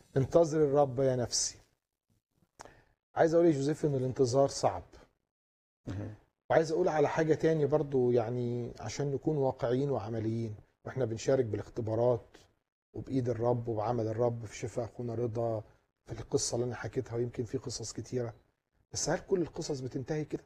انتظر الرب يا نفسي عايز اقول يا جوزيف ان الانتظار صعب وعايز اقول على حاجه تاني برضو يعني عشان نكون واقعيين وعمليين واحنا بنشارك بالاختبارات وبايد الرب وبعمل الرب في شفاء اخونا رضا في القصه اللي انا حكيتها ويمكن في قصص كتيره بس هل كل القصص بتنتهي كده؟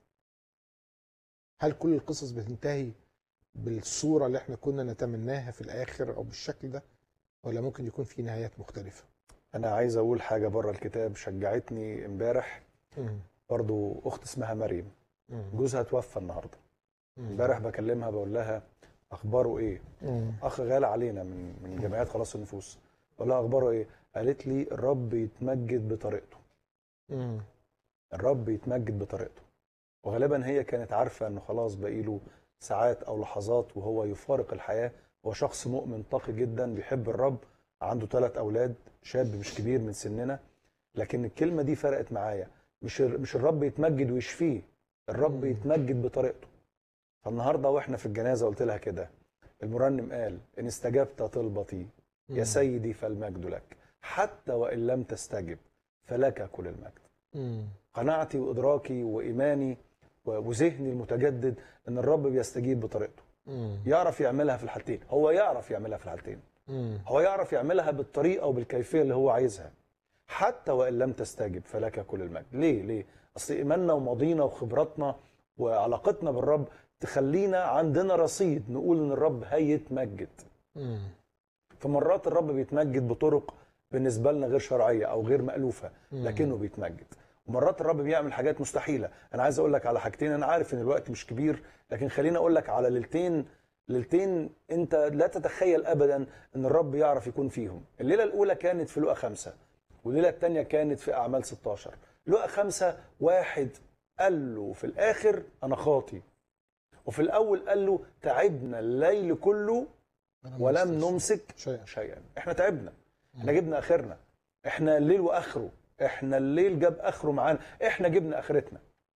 هل كل القصص بتنتهي بالصوره اللي احنا كنا نتمناها في الاخر او بالشكل ده؟ ولا ممكن يكون في نهايات مختلفه؟ انا عايز اقول حاجه بره الكتاب شجعتني امبارح مم. برضو اخت اسمها مريم مم. جوزها توفى النهارده مم. امبارح بكلمها بقول لها اخباره ايه مم. اخ غالي علينا من من جمعيات خلاص النفوس بقول لها اخباره ايه قالت لي الرب يتمجد بطريقته مم. الرب يتمجد بطريقته وغالبا هي كانت عارفه انه خلاص باقي له ساعات او لحظات وهو يفارق الحياه هو شخص مؤمن تقي جدا بيحب الرب عنده ثلاث اولاد شاب مش كبير من سننا لكن الكلمه دي فرقت معايا مش مش الرب يتمجد ويشفيه الرب مم. يتمجد بطريقته فالنهارده واحنا في الجنازه قلت لها كده المرنم قال ان استجبت طلبتي يا مم. سيدي فالمجد لك حتى وان لم تستجب فلك كل المجد مم. قناعتي وادراكي وايماني و- وذهني المتجدد ان الرب بيستجيب بطريقته مم. يعرف يعملها في الحالتين هو يعرف يعملها في الحالتين مم. هو يعرف يعملها بالطريقه وبالكيفيه اللي هو عايزها حتى وان لم تستجب فلك كل المجد ليه ليه اصل ايماننا وماضينا وخبراتنا وعلاقتنا بالرب تخلينا عندنا رصيد نقول ان الرب هيتمجد مم. فمرات الرب بيتمجد بطرق بالنسبه لنا غير شرعيه او غير مالوفه مم. لكنه بيتمجد ومرات الرب بيعمل حاجات مستحيله انا عايز اقول لك على حاجتين انا عارف ان الوقت مش كبير لكن خليني اقول لك على ليلتين ليلتين انت لا تتخيل ابدا ان الرب يعرف يكون فيهم الليله الاولى كانت في لقا خمسة والليله الثانيه كانت في اعمال 16 لقا خمسة واحد قال له في الاخر انا خاطي وفي الاول قال له تعبنا الليل كله أنا ولم مستشفى. نمسك شيئا شيئا احنا تعبنا احنا جبنا اخرنا احنا الليل واخره احنا الليل جاب اخره معانا احنا جبنا اخرتنا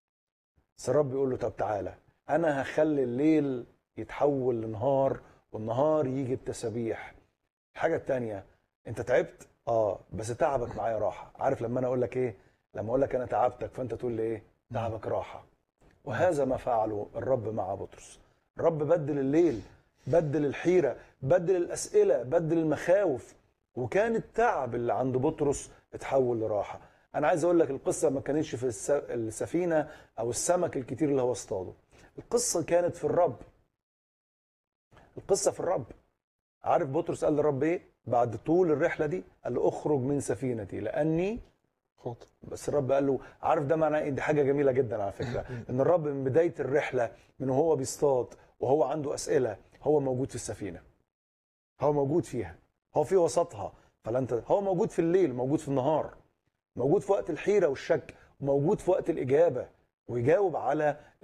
بس الرب يقول له طب تعالى انا هخلي الليل يتحول لنهار والنهار يجي بتسابيح الحاجه التانية انت تعبت اه بس تعبك معايا راحه عارف لما انا اقول لك ايه لما اقول لك انا تعبتك فانت تقول لي ايه تعبك راحه وهذا ما فعله الرب مع بطرس الرب بدل الليل بدل الحيره بدل الاسئله بدل المخاوف وكان التعب اللي عند بطرس اتحول لراحه انا عايز اقول لك القصه ما كانتش في الس- السفينه او السمك الكتير اللي هو اصطاده القصه كانت في الرب القصه في الرب عارف بطرس قال للرب ايه بعد طول الرحله دي قال له اخرج من سفينتي لاني خاطئ بس الرب قال له عارف ده معناه ايه دي حاجه جميله جدا على فكره ان الرب من بدايه الرحله من وهو بيصطاد وهو عنده اسئله هو موجود في السفينه هو موجود فيها هو في وسطها فلا انت هو موجود في الليل موجود في النهار موجود في وقت الحيره والشك موجود في وقت الاجابه ويجاوب على